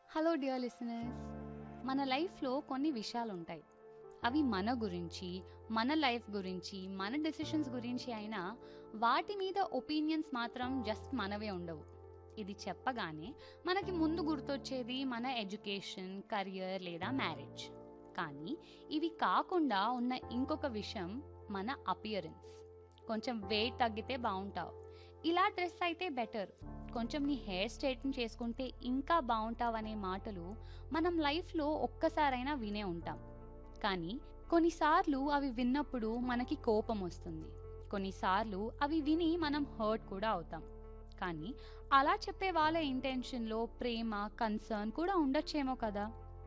hello dear listeners మన లైఫ్లో కొన్ని విషయాలు ఉంటాయి అవి మన గురించి మన లైఫ్ గురించి మన డెసిషన్స్ గురించి అయినా వాటి మీద ఒపీనియన్స్ మాత్రం జస్ట్ మనవే ఉండవు ఇది చెప్పగానే మనకి ముందు గుర్తొచ్చేది మన ఎడ్యుకేషన్ కెరియర్ లేదా మ్యారేజ్ కానీ ఇవి కాకుండా ఉన్న ఇంకొక విషయం మన అపియరెన్స్ కొంచెం వెయిట్ తగ్గితే బాగుంటావు ఇలా డ్రెస్ అయితే బెటర్ కొంచెం నీ హెయిర్ స్ట్రైట్న్ చేసుకుంటే ఇంకా బాగుంటావు అనే మాటలు మనం లైఫ్లో ఒక్కసారైనా వినే ఉంటాం కానీ కొన్నిసార్లు అవి విన్నప్పుడు మనకి కోపం వస్తుంది కొన్నిసార్లు అవి విని మనం హర్ట్ కూడా అవుతాం కానీ అలా చెప్పే వాళ్ళ ఇంటెన్షన్లో ప్రేమ కన్సర్న్ కూడా ఉండొచ్చేమో కదా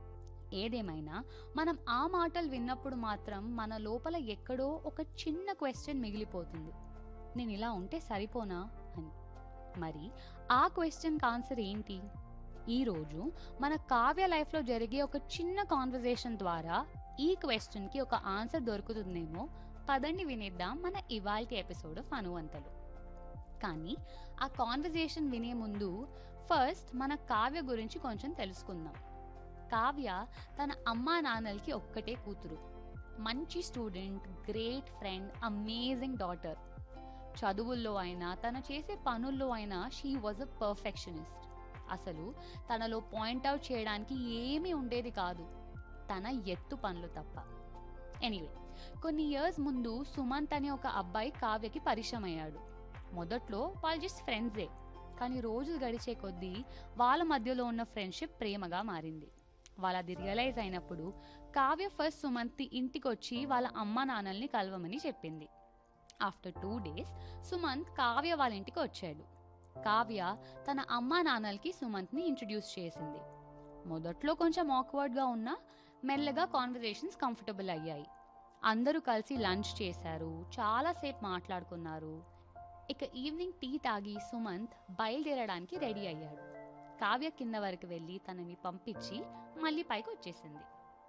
ఏదేమైనా మనం ఆ మాటలు విన్నప్పుడు మాత్రం మన లోపల ఎక్కడో ఒక చిన్న క్వశ్చన్ మిగిలిపోతుంది నేను ఇలా ఉంటే సరిపోనా అని మరి ఆ క్వశ్చన్కి ఆన్సర్ ఏంటి ఈరోజు మన కావ్య లైఫ్లో జరిగే ఒక చిన్న కాన్వర్జేషన్ ద్వారా ఈ క్వశ్చన్కి ఒక ఆన్సర్ దొరుకుతుందేమో పదండి వినేద్దాం మన ఇవాల్టి ఎపిసోడ్ ఆఫ్ అనువంతలు కానీ ఆ కాన్వర్జేషన్ వినే ముందు ఫస్ట్ మన కావ్య గురించి కొంచెం తెలుసుకుందాం కావ్య తన అమ్మా నాన్నలకి ఒక్కటే కూతురు మంచి student great friend amazing daughter చదువుల్లో అయినా తను చేసే పనుల్లో అయినా షీ వాజ్ అ పర్ఫెక్షనిస్ట్ అసలు తనలో పాయింట్అవుట్ చేయడానికి ఏమీ ఉండేది కాదు తన ఎత్తు పనులు తప్ప ఎనీవే కొన్ని ఇయర్స్ ముందు సుమంత్ అనే ఒక అబ్బాయి కావ్యకి పరిచయం అయ్యాడు మొదట్లో వాళ్ళు జస్ట్ ఫ్రెండ్సే కానీ రోజులు గడిచే కొద్దీ వాళ్ళ మధ్యలో ఉన్న ఫ్రెండ్షిప్ ప్రేమగా మారింది వాళ్ళది రియలైజ్ అయినప్పుడు కావ్య ఫస్ట్ సుమంత్ ఇంటికి వచ్చి వాళ్ళ అమ్మ నాన్నల్ని కలవమని చెప్పింది after two days Sumanth Kavya వాళ్ళ ఇంటికి వచ్చాడు కావ్య తన అమ్మా నాన్నలకి సుమంత్ని ఇంట్రడ్యూస్ చేసింది మొదట్లో కొంచెం ఆక్వర్డ్గా ఉన్నా మెల్లగా కాన్వర్జేషన్స్ కంఫర్టబుల్ అయ్యాయి అందరూ కలిసి లంచ్ చేశారు చాలాసేపు మాట్లాడుకున్నారు ఇక ఈవినింగ్ టీ తాగి సుమంత్ బయలుదేరడానికి రెడీ అయ్యాడు కావ్య కింద వరకు వెళ్ళి తనని పంపించి మళ్ళీ పైకి వచ్చేసింది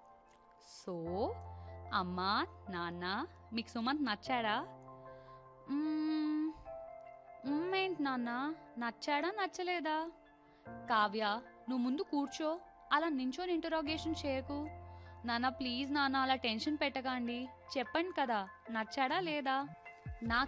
సో అమ్మా నాన్న మీకు సుమంత్ నచ్చాడా మ్మ్, మ్మ్ ఏంటి నాన్న నచ్చాడా నచ్చలేదా కావ్య నువ్వు ముందు కూర్చో అలా నించోని ఇంటరాగేషన్ చేయకు నాన్న ప్లీజ్ నాన్న అలా టెన్షన్ పెట్టకండి చెప్పండి కదా నచ్చాడా లేదా నా